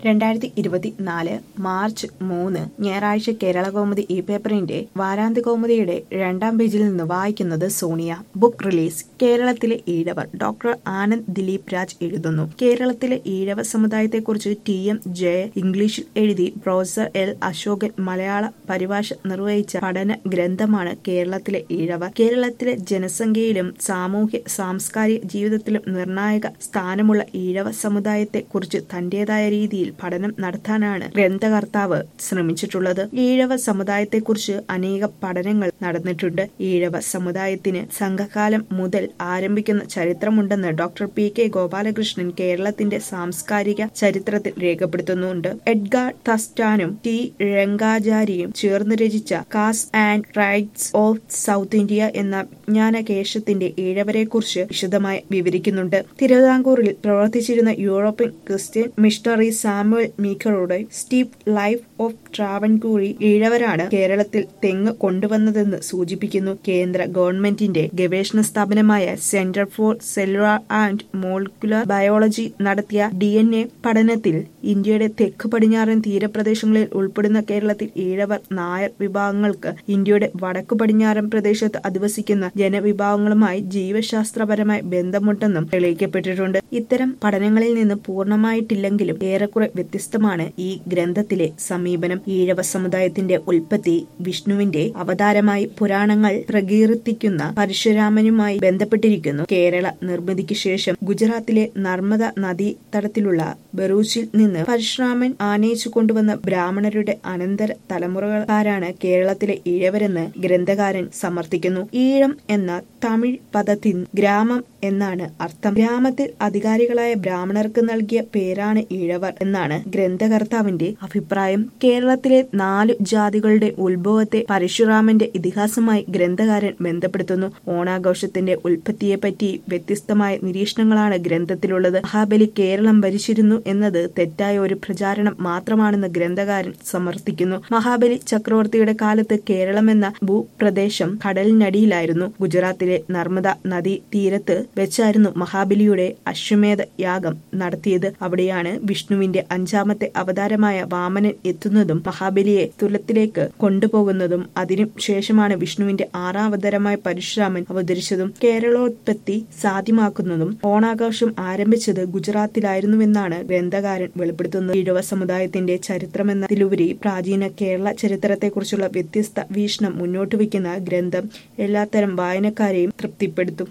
രണ്ടായിരത്തി ഇരുപത്തിനാല് മാർച്ച് മൂന്ന് ഞായറാഴ്ച കേരള കൗമുദി ഈ പേപ്പറിന്റെ വാരാന്ത്യ കൗമുദിയുടെ രണ്ടാം പേജിൽ നിന്ന് വായിക്കുന്നത് സോണിയ ബുക്ക് റിലീസ് കേരളത്തിലെ ഈഴവർ ഡോക്ടർ ആനന്ദ് ദിലീപ് രാജ് എഴുതുന്നു കേരളത്തിലെ ഈഴവ സമുദായത്തെക്കുറിച്ച് ടി എം ജയ ഇംഗ്ലീഷിൽ എഴുതി പ്രൊഫസർ എൽ അശോകൻ മലയാള പരിഭാഷ നിർവഹിച്ച പഠന ഗ്രന്ഥമാണ് കേരളത്തിലെ ഈഴവർ കേരളത്തിലെ ജനസംഖ്യയിലും സാമൂഹ്യ സാംസ്കാരിക ജീവിതത്തിലും നിർണായക സ്ഥാനമുള്ള ഈഴവ സമുദായത്തെക്കുറിച്ച് തന്റേതായ രീതിയിൽ പഠനം നടത്താനാണ് ഗ്രന്ഥകർത്താവ് ശ്രമിച്ചിട്ടുള്ളത് ഈഴവ സമുദായത്തെക്കുറിച്ച് അനേക പഠനങ്ങൾ നടന്നിട്ടുണ്ട് ഈഴവ സമുദായത്തിന് സംഘകാലം മുതൽ ആരംഭിക്കുന്ന ചരിത്രമുണ്ടെന്ന് ഡോക്ടർ പി കെ ഗോപാലകൃഷ്ണൻ കേരളത്തിന്റെ സാംസ്കാരിക ചരിത്രത്തിൽ രേഖപ്പെടുത്തുന്നുണ്ട് എഡ്ഗാർ തസ്റ്റാനും ടി രംഗാചാരിയും ചേർന്ന് രചിച്ച castes and rites of South India എന്ന വിജ്ഞാനകേശത്തിന്റെ ഈഴവരെക്കുറിച്ച് വിശദമായി വിവരിക്കുന്നുണ്ട് തിരുവിതാംകൂറിൽ പ്രവർത്തിച്ചിരുന്ന യൂറോപ്യൻ ക്രിസ്ത്യൻ മിഷണറി സാമുവൽ മീക്കറുടെ സ്റ്റീവ് ലൈഫ് ഓഫ് ട്രാവൻകൂറി ഈഴവരാണ് കേരളത്തിൽ തെങ്ങ് കൊണ്ടുവന്നതെന്ന് സൂചിപ്പിക്കുന്നു കേന്ദ്ര ഗവൺമെന്റിന്റെ ഗവേഷണ സ്ഥാപനമായ centre for cellular and molecular biology നടത്തിയ ഡി എൻ എ പഠനത്തിൽ ഇന്ത്യയുടെ തെക്ക് പടിഞ്ഞാറൻ തീരപ്രദേശങ്ങളിൽ ഉൾപ്പെടുന്ന കേരളത്തിൽ ഈഴവർ നായർ വിഭാഗങ്ങൾക്ക് ഇന്ത്യയുടെ വടക്കു പടിഞ്ഞാറൻ പ്രദേശത്ത് അധിവസിക്കുന്ന ജനവിഭാഗങ്ങളുമായി ജീവശാസ്ത്രപരമായി ബന്ധമുണ്ടെന്നും തെളിയിക്കപ്പെട്ടിട്ടുണ്ട് ഇത്തരം പഠനങ്ങളിൽ നിന്ന് പൂർണ്ണമായിട്ടില്ലെങ്കിലും ഏറെക്കുറെ വ്യത്യസ്തമാണ് ഈ ഗ്രന്ഥത്തിലെ സമീപനം ഈഴവ സമുദായത്തിന്റെ ഉൽപ്പത്തി വിഷ്ണുവിന്റെ അവതാരമായി പുരാണങ്ങൾ പ്രകീർത്തിക്കുന്ന പരശുരാമനുമായി ബന്ധപ്പെട്ടിരിക്കുന്നു കേരള നിർമ്മിതിക്ക് ശേഷം ഗുജറാത്തിലെ നർമ്മദ നദീതടത്തിലുള്ള ബറൂച്ചിൽ നിന്ന് പരശുരാമൻ ആനയിച്ചു കൊണ്ടുവന്ന ബ്രാഹ്മണരുടെ അനന്തര തലമുറകാരാണ് കേരളത്തിലെ ഈഴവരെന്ന് ഗ്രന്ഥകാരൻ സമർത്ഥിക്കുന്നു ഈഴം എന്ന തമിഴ് പദത്തിൽ ഗ്രാമം എന്നാണ് അർത്ഥം ഗ്രാമത്തിൽ അധികാരികളായ ബ്രാഹ്മണർക്ക് നൽകിയ പേരാണ് ഈഴവർ എന്നാണ് ഗ്രന്ഥകർത്താവിന്റെ അഭിപ്രായം കേരളത്തിലെ നാലു ജാതികളുടെ ഉത്ഭവത്തെ പരശുരാമന്റെ ഇതിഹാസമായി ഗ്രന്ഥകാരൻ ബന്ധപ്പെടുത്തുന്നു ഓണാഘോഷത്തിന്റെ ഉൽപ്പത്തിയെപ്പറ്റി വ്യത്യസ്തമായ നിരീക്ഷണങ്ങളാണ് ഗ്രന്ഥത്തിലുള്ളത് മഹാബലി കേരളം ഭരിച്ചിരുന്നു എന്നത് തെറ്റായ ഒരു പ്രചാരണം മാത്രമാണെന്ന് ഗ്രന്ഥകാരൻ സമർത്ഥിക്കുന്നു മഹാബലി ചക്രവർത്തിയുടെ കാലത്ത് കേരളം എന്ന ഭൂപ്രദേശം കടലിനടിയിലായിരുന്നു ഗുജറാത്തിലെ നർമ്മദ നദീ തീരത്ത് വെച്ചായിരുന്നു മഹാബലിയുടെ അശ്വമേധ യാഗം നടത്തിയത് അവിടെയാണ് വിഷ്ണുവിന്റെ അഞ്ചാമത്തെ അവതാരമായ വാമനൻ എത്തുന്നതും മഹാബലിയെ തുലത്തിലേക്ക് കൊണ്ടുപോകുന്നതും അതിനു ശേഷമാണ് വിഷ്ണുവിന്റെ ആറാം അവതാരമായ പരശുരാമൻ അവതരിച്ചതും കേരളോത്പത്തി സാധ്യമാക്കുന്നതും ഓണാഘോഷം ആരംഭിച്ചത് ഗുജറാത്തിലായിരുന്നുവെന്നാണ് ഗ്രന്ഥകാരൻ വെളിപ്പെടുത്തുന്നത് ഈഴവ സമുദായത്തിന്റെ ചരിത്രമെന്നതിലുപരി പ്രാചീന കേരള ചരിത്രത്തെക്കുറിച്ചുള്ള വ്യത്യസ്ത വീക്ഷണം മുന്നോട്ട് വയ്ക്കുന്ന ഗ്രന്ഥം എല്ലാത്തരം വായനക്കാരെയും തൃപ്തിപ്പെടുത്തും